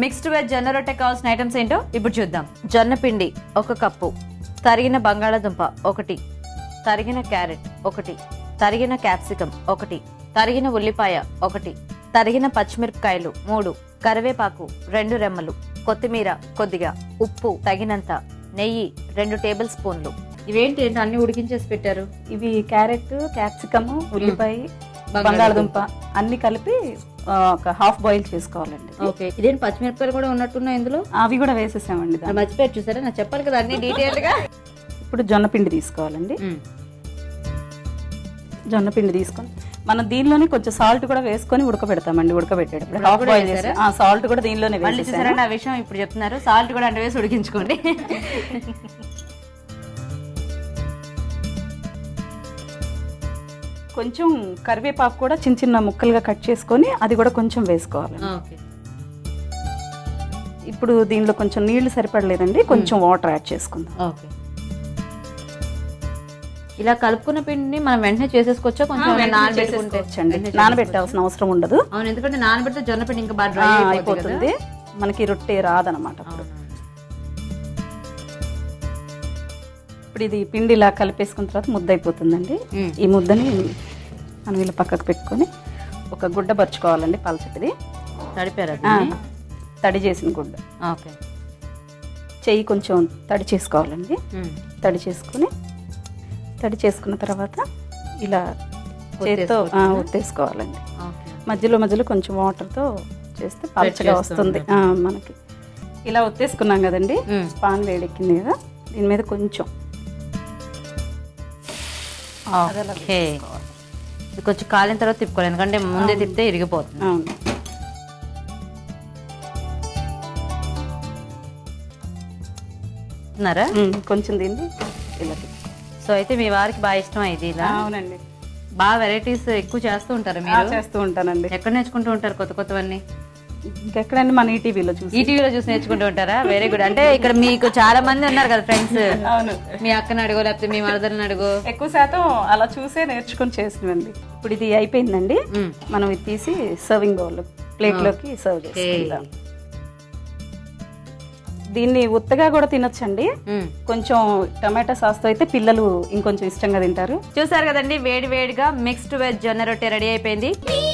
Mixed veg జొన్న రొట్టె కావాల్సిన ఐటమ్స్ ఏంటో ఇప్పుడు చూద్దాం జొన్న పిండి ఒక కప్పు తరిగిన బంగాళాదుంప ఒకటి తరిగిన క్యారెట్ ఒకటి తరిగిన క్యాప్సికం ఒకటి తరిగిన ఉల్లిపాయ ఒకటి తరిగిన పచ్చిమిరపకాయలు మూడు కరివేపాకు రెండు రెమ్మలు కొత్తిమీర కొద్దిగా ఉప్పు తగినంత నెయ్యి రెండు టేబుల్ స్పూన్లు ఇవేంటి ఏంటి అన్ని ఉడికించేసి పెట్టారు ఇవి క్యారెట్ క్యాప్సికమ్ ఉల్లిపాయ బంగాళదుంప. బంగాళదుంప అన్ని కలిపి ఆ, ఒక హాఫ్ బాయిల్ చేసుకోవాలండి ఓకే ఇదేంటి పచ్చిమిరపకాయలు కూడా ఉన్నట్టున్నాయి ఇందులో అవి కూడా వేసేసామండి అది దాన్ని. మర్చిపోయారు చూసారా నాకు చెప్పాలి కదా అన్ని డీటెయిల్ గా ఇప్పుడు జొన్న పిండి తీసుకోవాలండి జొన్న పిండి తీసుకొని మనం దీనిలోనే కొంచెం సాల్ట్ కూడా వేసుకొని ఉడకబెడతామండి ఉడకబెట్టేటప్పుడు ఇప్పుడు హాఫ్ కూడా బాయిల్ వేసారా? చేసి సాల్ట్ కూడా దీనిలోనే మళ్ళీ వేసేసాను చూసారా ఆ విషయం ఇప్పుడు చెప్తున్నారు సాల్ట్ కూడా అంటే వేసి ఉడికించుకోండి కొంచెం కరివేపాకు కూడా చిన్న చిన్న ముక్కలుగా కట్ చేసుకొని అది కూడా కొంచెం వేసుకోవాలి ఓకే ఇప్పుడు దీనిలో కొంచెం నీళ్లు సరిపడలేదండి కొంచెం వాటర్ యాడ్ చేసుకుందాం ఓకే ఇలా కలుపుకున్న పిండిని మనం వెంటనే చేసేసుకోవచ్చా కొంచెం నానబెట్టుకుంటే చేసుకోవచ్చండి నానబెట్టాల్సిన అవసరం ఉండదు అవును ఎందుకంటే నానబెడితే జొన్న పిండి ఇంకా బాగా ఆ, డ్రై అయిపోతుంది అయిపోతుంది మనకి రొట్టె రాదనమాట అప్పుడు ఇప్పుడు ఇది పిండి ఇలా కలిపేసుకున్న తర్వాత ముద్ద అయిపోతుందండి మ్మ్. ఈ ముద్దని మనం ఇలా పక్కకు పెట్టుకొని ఒక గుడ్డ పరుచుకోవాలండి పలచటిది తడిపారు ఆ, తడి చేసిన గుడ్డ ఓకే చెయ్యి కొంచెం తడి చేసుకోవాలండి తడి చేసుకుని తడి చేసుకున్న తర్వాత ఇలా చేత్తో ఆ, ఒత్తేసుకోవాలండి ఓకే మధ్యలో మధ్యలో కొంచెం వాటర్తో చేస్తే పలచగా చేస్తూ వస్తుంది ఆ, మనకి ఇలా ఒత్తేసుకున్నాం కదండి మ్మ్. పాన్ వేడెక్కింది కదా దీని మీద కొంచెం ఓకే ఇది కొంచెం కాలిన తర్వాత తిప్పుకోవాలి ఎందుకంటే ముందే తిప్పితే ఇరిగిపోతుంది అవును ఉన్నారా మ్మ్. కొంచెం దీన్ని ఇలా తిప్పు. సో అయితే మీ వారికి బాగా ఇష్టం ఇది ఇలా అవునండి బాగా వెరైటీస్ ఎక్కువ చేస్తూ ఉంటారు ఆ, మీరు చేస్తూ ఉంటానండి ఎక్కడ నేర్చుకుంటూ ఉంటారు కొత్త కొత్తవన్నీ ఇంకెక్కడండి మన ఈటీవీలో చూసి ఈటీవీలో చూసి నేర్చుకుంటూ ఉంటారా వెరీ గుడ్ అంటే ఇక్కడ మీకు చాలా మంది ఉన్నారు కదా ఫ్రెండ్స్ అవును మీ అక్కని అడుగు లేకపోతే మీ మరదల్ని అడుగు ఎక్కువ శాతం అలా చూసే నేర్చుకొని చేసినవండి ఇప్పుడు ఇది అయిపోయిందండి మ్మ్. మనం ఇది తీసి సర్వింగ్ బౌల్ ప్లేట్లోకి సర్వ్ చేసుకుందాం దీన్ని ఉత్తగా కూడా తినొచ్చండి మ్మ్. కొంచెం టమాటా సాస్తో అయితే పిల్లలు ఇంకొంచెం ఇష్టంగా తింటారు చూసారు కదండి వేడి వేడిగా మిక్స్డ్ వెజ్ జొన్న రొట్టె రెడీ అయిపోయింది